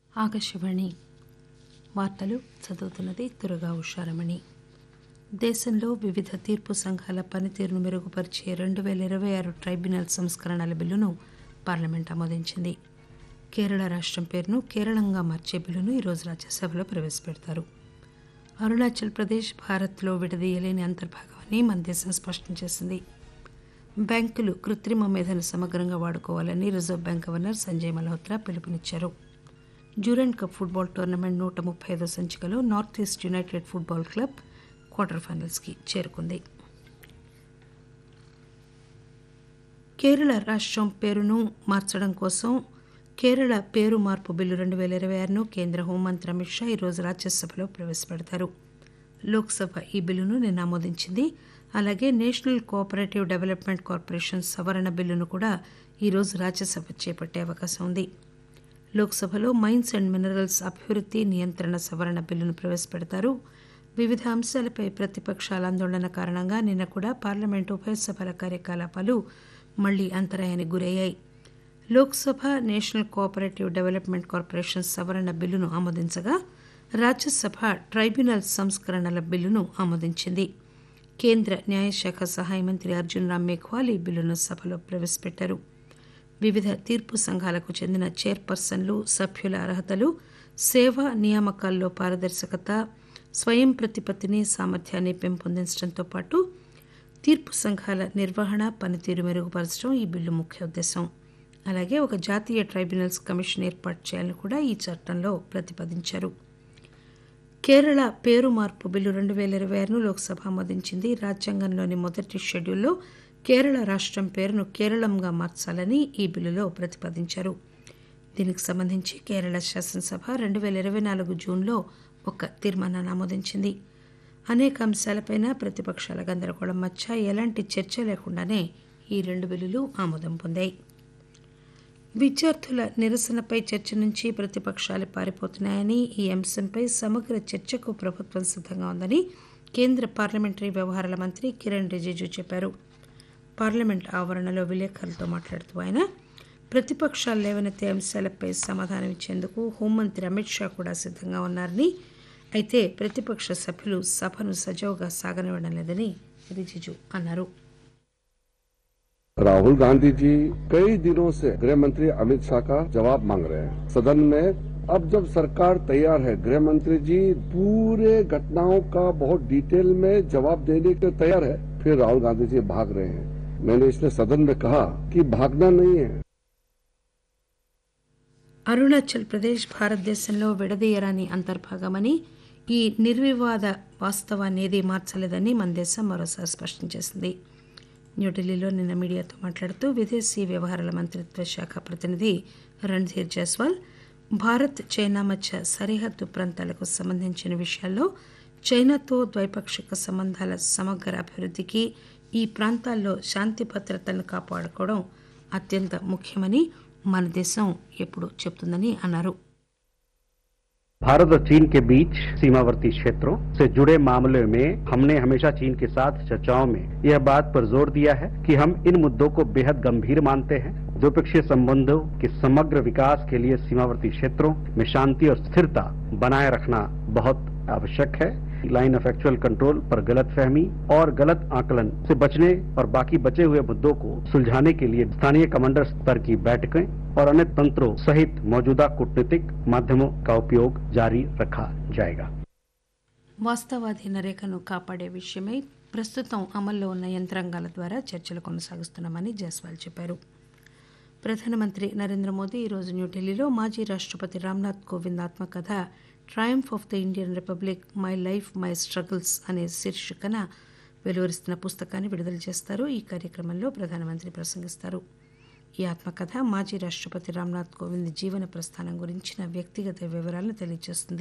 ఆకాశవాణి వార్తలు చదువుతున్నది దుర్గా ఉషారమణి దేశంలో వివిధ తీర్పు సంఘాల పనితీరును మెరుగుపరిచే రెండు పేల ఇరవై ఆరు ట్రైబ్యునల్ సంస్కరణల బిల్లును పార్లమెంట్ ఆమోదించింది కేరళ రాష్టం పేరును కేరళంగా మార్చే బిల్లును ఈరోజు రాజ్యసభలో ప్రవేశపెడతారు అరుణాచల్ ప్రదేశ్ భారత్లో విడదీయలేని అంతర్భాగమని మన దేశం స్పష్టం చేసింది బ్యాంకులు కృత్రిమ మేధను సమగ్రంగా వాడుకోవాలని Reserve Bank governor Sanjay Malhotra పిలుపునిచ్చారు డ్యూరెంట్ కప్ ఫుట్బాల్ టోర్నమెంట్ నూట ముప్పై ఐదో సంచికలో North East United football club quarter ఫైనల్స్కి చేరుకుంది కేరళ రాష్టం పేరును మార్చడం కోసం కేరళ పేరు మార్పు బిల్లు రెండు పేల ఇరవై ఆరును కేంద్ర హోంమంత్రి అమిత్ షా ఈరోజు రాజ్యసభలో ప్రవేశపెడతారు లోక్సభ ఈ బిల్లును నిన్న ఆమోదించింది అలాగే నేషనల్ కోఆపరేటివ్ డెవలప్మెంట్ కార్పొరేషన్ సవరణ బిల్లును కూడా ఈరోజు రాజ్యసభ చేపట్టే అవకాశం ఉంది లోక్సభలో మైన్స్ అండ్ మినరల్స్ అభివృద్ది నియంత్రణ సవరణ బిల్లును ప్రవేశపెడతారు వివిధ అంశాలపై ప్రతిపక్షాల ఆందోళన కారణంగా నిన్న కూడా పార్లమెంటు ఉభయ సభల కార్యకలాపాలు మళ్లీ అంతరాయానికి గురయ్యాయి Lok Sabha national cooperative development corporation సవరణ బిల్లును ఆమోదించగా రాజ్యసభ ట్రైబ్యునల్ సంస్కరణల బిల్లును ఆమోదించింది కేంద్ర న్యాయశాఖ సహాయ మంత్రి అర్జున్ రామ్ మేఘ్వాల్ ఈ బిల్లును సభలో ప్రవేశపెట్టారు వివిధ తీర్పు సంఘాలకు చెందిన చైర్పర్సన్లు సభ్యుల అర్హతలు సేవా నియామకాల్లో పారదర్శకత స్వయం ప్రతిపత్తిని సామర్థ్యాన్ని పెంపొందించడంతో పాటు తీర్పు సంఘాల నిర్వహణ పనితీరు మెరుగుపరచడం ఈ బిల్లు ముఖ్య ఉద్దేశం అలాగే ఒక జాతీయ ట్రైబ్యునల్స్ కమిషన్ ఏర్పాటు చేయాలని కూడా ఈ చట్టంలో ప్రతిపాదించారు కేరళ పేరు మార్పు బిల్లు రెండు పేల ఇరవై ఆరును లోక్సభ ఆమోదించింది రాజ్యాంగంలోని మొదటి షెడ్యూల్లో కేరళ రాష్టం పేరును కేరళంగా మార్చాలని ఈ బిల్లులో ప్రతిపాదించారు దీనికి సంబంధించి కేరళ శాసనసభ రెండు పేల ఇరవై నాలుగు జూన్లో ఒక తీర్మానాన్ని ఆమోదించింది అనేక అంశాలపైన ప్రతిపక్షాల గందరగోళం మధ్య ఎలాంటి చర్చ లేకుండానే ఈ రెండు బిల్లులు ఆమోదం పొందాయి విద్యార్థుల నిరసనపై చర్చ నుంచి ప్రతిపక్షాలు పారిపోతున్నాయని ఈ అంశంపై సమగ్ర చర్చకు ప్రభుత్వం సిద్ధంగా ఉందని కేంద్ర పార్లమెంటరీ వ్యవహారాల మంత్రి కిరణ్ రిజిజు చెప్పారు పార్లమెంట్ ఆవరణలో విలేకరులతో మాట్లాడుతూ ఆయన ప్రతిపక్షాలు లేవనెత్తే అంశాలపై సమాధానం ఇచ్చేందుకు హోంమంత్రి అమిత్ షా కూడా సిద్ధంగా ఉన్నారని అయితే ప్రతిపక్ష సభ్యులు సభను సజావుగా సాగనివ్వడం లేదని రిజిజు అన్నారు राहुल गांधी जी कई दिनों से गृह मंत्री अमित शाह का जवाब मांग रहे हैं सदन में अब जब सरकार तैयार है गृह मंत्री जी पूरे घटनाओं का बहुत डिटेल में जवाब देने के तैयार है फिर राहुल गांधी जी भाग रहे हैं मैंने इसलिए सदन में कहा कि भागना नहीं है అరుణాచల్ ప్రదేశ్ భారతదేశంలో విడదీయరాని అంతర్భాగమని ఈ నిర్వివాద వాస్తవాన్ని ఏదీ మార్చలేదని మన దేశం మరోసారి స్పష్టం చేసింది న్యూఢిల్లీలో నిన్న మీడియాతో మాట్లాడుతూ విదేశీ వ్యవహారాల మంత్రిత్వ శాఖ ప్రతినిధి రణ్ధీర్ జైస్వాల్ భారత్ చైనా మధ్య సరిహద్దు ప్రాంతాలకు సంబంధించిన విషయాల్లో చైనాతో ద్వైపాక్షిక సంబంధాల సమగ్ర అభివృద్ధికి ఈ ప్రాంతాల్లో శాంతి భద్రతలను కాపాడుకోవడం అత్యంత ముఖ్యమని మన దేశం ఎప్పుడు చెప్తుందని అన్నారు भारत और चीन के बीच सीमावर्ती क्षेत्रों से जुड़े मामले में हमने हमेशा चीन के साथ चर्चाओं में यह बात पर जोर दिया है कि हम इन मुद्दों को बेहद गंभीर मानते हैं द्विपक्षीय संबंधों के समग्र विकास के लिए सीमावर्ती क्षेत्रों में शांति और स्थिरता बनाए रखना बहुत आवश्यक है लाइन ऑफ एक्चुअल कंट्रोल पर गलत फहमी और गलत आकलन से बचने और बाकी बचे हुए मुद्दों को सुलझाने के लिए स्थानीय कमांडर स्तर की बैठकें और अन्य तंत्रों सहित मौजूदा कूटनीतिक माध्यमों का उपयोग जारी रखा जाएगा వాస్తవాధీన రేఖను కాపాడే విషయమై ప్రస్తుతం అమల్లో ఉన్న యంత్రాంగాల ద్వారా చర్చలు కొనసాగిస్తున్నామని జైస్వాల్ చెప్పారు ప్రధానమంత్రి నరేంద్ర మోదీ ఈరోజు న్యూఢిల్లీలో మాజీ రాష్టపతి రామ్నాథ్ కోవింద్ ఆత్మకథ triumph of the Indian republic my life my struggles అనే శీర్షికన వెలువరిస్తున్న పుస్తకాన్ని విడుదల చేస్తారు ఈ కార్యక్రమంలో ప్రధానమంత్రి ప్రసంగిస్తారు ఈ ఆత్మకథ మాజీ రాష్టపతి రామ్నాథ్ కోవింద్ జీవన ప్రస్థానం గురించిన వ్యక్తిగత వివరాలను తెలియజేస్తుంది